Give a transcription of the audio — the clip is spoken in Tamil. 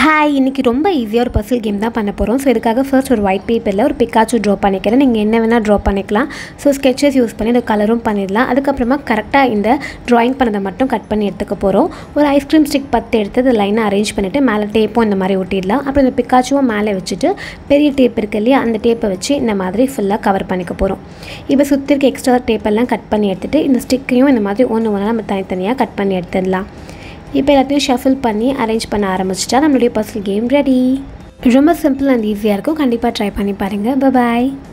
ஹாய் இன்றைக்கி ரொம்ப ஈஸியாக ஒரு பசில் கேம் தான் பண்ண போகிறோம் ஸோ இதுக்காக ஃபர்ஸ்ட் ஒரு ஒயிட் பேப்பரில் ஒரு பிக்காச்சு ட்ரா பண்ணிக்கிறேன் நீங்கள் என்ன வேணால் ட்ரா பண்ணிக்கலாம் ஸோ ஸ்கெச்சஸ் யூஸ் பண்ணி இந்த கலரும் பண்ணிடலாம் அதுக்கப்புறமா கரெக்டாக இந்த ட்ராயிங் பண்ணதை மட்டும் கட் பண்ணி எடுத்துக்க போகிறோம் ஒரு ஐஸ்கிரீம் ஸ்டிக் பத்து எடுத்து அது லைனாக அரேஞ்ச் பண்ணிவிட்டு மேலே டேப்பும் இந்த மாதிரி ஒட்டிடலாம் அப்புறம் இந்த பிக்காச்சுவும் மேலே வச்சுட்டு பெரிய டேப் இருக்கு இல்லையா அந்த டேப்பை வச்சு இந்த மாதிரி ஃபுல்லாக கவர் பண்ணிக்க போகிறோம் இப்போ சுற்றி இருக்க எக்ஸ்ட்ரா டேப்பெல்லாம் கட் பண்ணி எடுத்துகிட்டு இந்த ஸ்டிக்கையும் இந்த மாதிரி ஒன்று ஒன்றா நம்ம தனித்தனியாக கட் பண்ணி எடுத்துடலாம் இப்போ எல்லாத்தையும் ஷஃபில் பண்ணி அரேஞ்ச் பண்ண ஆரம்பிச்சிட்டா நம்மளுடைய பர்சனல் கேம் ரெடி ரொம்ப சிம்பிள் அண்ட் ஈஸியாக இருக்கும் கண்டிப்பாக ட்ரை பண்ணி பாருங்கள் பாய்